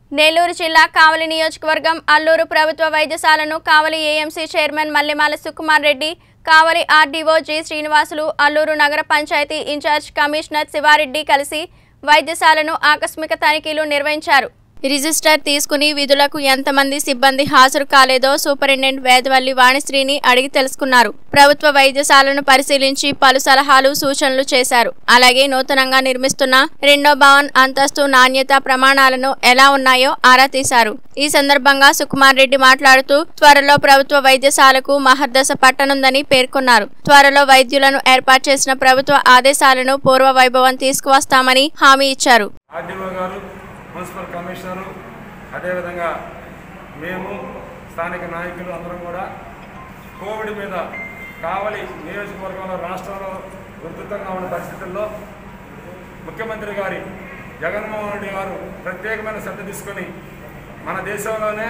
నెల్లూరు జిల్లా కావలి నియోజకవర్గం అల్లూరు ప్రభుత్వ వైద్యశాలను Kavali AMC chairman Mallemala Sukumar Reddy Kavali RDO G Srinivasulu Alluru నగర పంచాయతీ ఇన్ఛార్జ్ కమిషనర్ శివారెడ్డి కలిసి వైద్యశాలను ఆకస్మిక తనిఖీలు నిర్వహించారు రిజిస్టర్ తీసుకుని విధులకు ఎంతమంది సిబ్బంది హాజరు కాలేదో సూపరింటెండెంట్ వేదవల్లి వాణిశ్రీని అడిగి తెలుసుకున్నారు ప్రభుత్వ వైద్యశాలను పరిశీలించి పలు సలహాలు సూచనలు చేశారు అలాగే నూతనంగా నిర్మిస్తున్న రెండో భవన్ అంతస్తు నాణ్యత ప్రమాణాలను ఎలా ఉన్నాయో ఆరా తీశారు ఈ సందర్భంగా సుకుమార్ రెడ్డి మాట్లాడుతూ త్వరలో ప్రభుత్వ వైద్యశాలకు మహర్దశ పట్టనుందని పేర్కొన్నారు త్వరలో వైద్యులను ఏర్పాటు చేసిన ప్రభుత్వ ఆదేశాలను పూర్వ వైభవం తీసుకువస్తామని హామీ ఇచ్చారు ఆర్డీఓ గారు మున్సిపల్ కమిషనరు అదేవిధంగా మేము స్థానిక నాయకులు అందరం కూడా కోవిడ్ మీద కావలి నియోజకవర్గంలో రాష్ట్రంలో ఉధృతంగా ఉన్న పరిస్థితుల్లో ముఖ్యమంత్రి గారి జగన్మోహన్ రెడ్డి గారు ప్రత్యేకమైన శ్రద్ధ తీసుకొని మన దేశంలోనే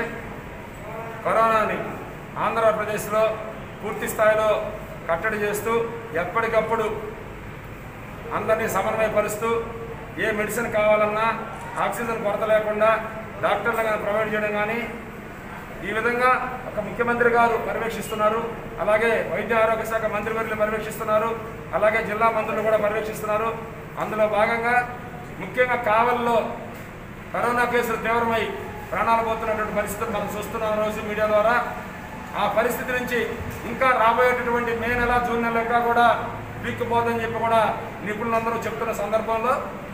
కరోనాని ఆంధ్రప్రదేశ్లో పూర్తి స్థాయిలో కట్టడి చేస్తూ ఎప్పటికప్పుడు అందరినీ సమన్వయపరుస్తూ ఏ మెడిసిన్ కావాలన్నా ఆక్సిజన్ కొరత లేకుండా డాక్టర్లు కానీ ప్రొవైడ్ చేయడం కానీ ఈ విధంగా ఒక ముఖ్యమంత్రి గారు పర్యవేక్షిస్తున్నారు అలాగే వైద్య ఆరోగ్య శాఖ మంత్రివర్యులు పర్యవేక్షిస్తున్నారు అలాగే జిల్లా మంత్రులు కూడా పర్యవేక్షిస్తున్నారు అందులో భాగంగా ముఖ్యంగా కావల్లో కరోనా కేసులు తీవ్రమై ప్రాణాలు పోతున్నటువంటి పరిస్థితులు మనం చూస్తున్నాం రోజు మీడియా ద్వారా ఆ పరిస్థితి నుంచి ఇంకా రాబోయేటటువంటి మే నెల జూన్ నెల ఇంకా కూడా పీక్కుపోదని చెప్పి కూడా నిపుణులందరూ చెప్తున్న సందర్భంలో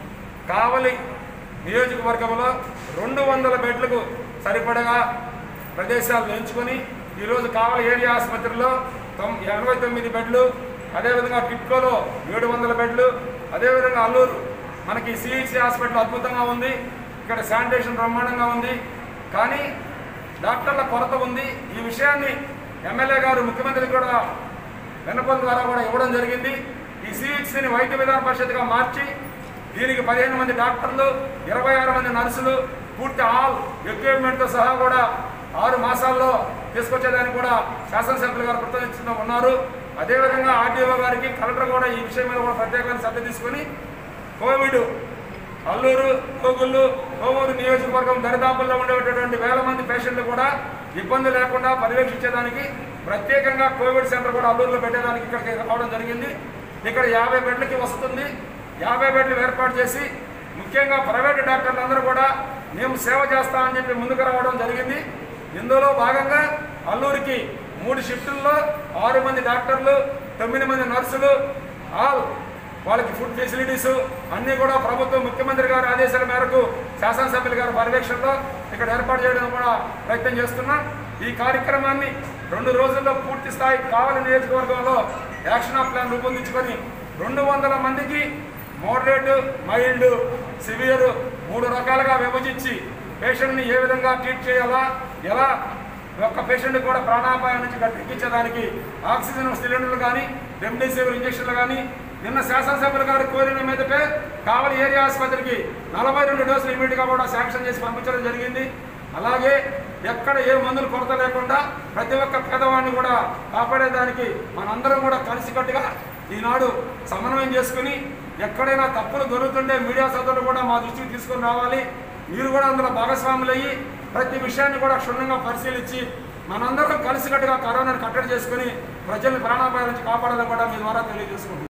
కావలి నియోజకవర్గంలో రెండు వందల బెడ్లకు సరిపడగా ప్రదేశాలు ఎంచుకొని ఈరోజు కావలి ఏరియా ఆసుపత్రిలో తొమ్ ఎనభై తొమ్మిది బెడ్లు అదేవిధంగా టిట్కోలో ఏడు వందల బెడ్లు అదేవిధంగా అల్లూరు మనకి సిఈసి హాస్పిటల్ అద్భుతంగా ఉంది ఇక్కడ శానిటేషన్ బ్రహ్మాండంగా ఉంది కానీ డాక్టర్ల కొరత ఉంది ఈ విషయాన్ని ఎమ్మెల్యే గారు ముఖ్యమంత్రి కూడా విన్నపం ద్వారా కూడా ఇవ్వడం జరిగింది ఈ సిహెచ్సిని వైద్య విధాన పరిషత్గా మార్చి దీనికి పదిహేను మంది డాక్టర్లు ఇరవై ఆరు మంది నర్సులు పూర్తి ఆల్ ఎక్విప్మెంట్తో సహా కూడా ఆరు మాసాల్లో తీసుకొచ్చేదానికి కూడా శాసనసభ్యులు గారు కృతజ్ఞతలు ఉన్నారు అదేవిధంగా ఆర్డీఓ గారికి కలెక్టర్ కూడా ఈ విషయం మీద కూడా ప్రత్యేకమైన శ్రద్ధ తీసుకొని కోవిడ్ అల్లూరు కోగుళ్ళు కోవూరు నియోజకవర్గం దరిదాపుల్లో ఉండేటటువంటి వేల మంది పేషెంట్లు కూడా ఇబ్బంది లేకుండా పర్యవేక్షించేదానికి ప్రత్యేకంగా కోవిడ్ సెంటర్ కూడా అల్లూరులో పెట్టేదానికి ఇక్కడికి రావడం జరిగింది ఇక్కడ యాభై బెడ్లకి వస్తుంది యాభై బెడ్లు ఏర్పాటు చేసి ముఖ్యంగా ప్రైవేట్ డాక్టర్లు అందరూ కూడా మేము సేవ చేస్తామని చెప్పి ముందుకు రావడం జరిగింది ఇందులో భాగంగా అల్లూరికి మూడు షిఫ్టుల్లో ఆరు మంది డాక్టర్లు తొమ్మిది మంది నర్సులు ఆల్ వాళ్ళకి ఫుడ్ ఫెసిలిటీస్ అన్నీ కూడా ప్రభుత్వం ముఖ్యమంత్రి గారి ఆదేశాల మేరకు శాసనసభ్యులు గారి పర్యవేక్షణలో ఇక్కడ ఏర్పాటు చేయడం కూడా ప్రయత్నం చేస్తున్నాం ఈ కార్యక్రమాన్ని రెండు రోజుల్లో పూర్తి స్థాయి కావలి నియోజకవర్గంలో యాక్షన్ ఆఫ్ ప్లాన్ రూపొందించుకొని రెండు వందల మందికి మోడరేట్ మైల్డ్ సివియర్ మూడు రకాలుగా విభజించి పేషెంట్ని ఏ విధంగా ట్రీట్ చేయాలా ఎలా ఒక్క పేషెంట్ కూడా ప్రాణాపాయం నుంచి గట్టెక్కించడానికి ఆక్సిజన్ సిలిండర్లు కానీ రెమ్డెసివిర్ ఇంజక్షన్లు కానీ నిన్న శాసనసభ్యులు గారు కోరిన మీదటే కావలి ఏరియా ఆసుపత్రికి నలభై రెండు డోసులు ఇమీడియట్గా కూడా శాంక్షన్ చేసి పంపించడం జరిగింది అలాగే ఎక్కడ ఏ మందులు కొరత లేకుండా ప్రతి ఒక్క పేదవాడిని కూడా కాపాడేదానికి మనందరం కూడా కలిసికట్టుగా ఈనాడు సమన్వయం చేసుకుని ఎక్కడైనా తప్పులు దొరుకుతుంటే మీడియా సోదరులు కూడా మా దృష్టికి తీసుకొని రావాలి మీరు కూడా అందులో భాగస్వాములు అయ్యి ప్రతి విషయాన్ని కూడా క్షుణ్ణంగా పరిశీలించి మనందరం కలిసికట్టుగా కరోనాను కట్టడి చేసుకుని ప్రజల్ని ప్రాణాపాయాల నుంచి కాపాడాలని కూడా మీ ద్వారా తెలియజేసుకుంటున్నాం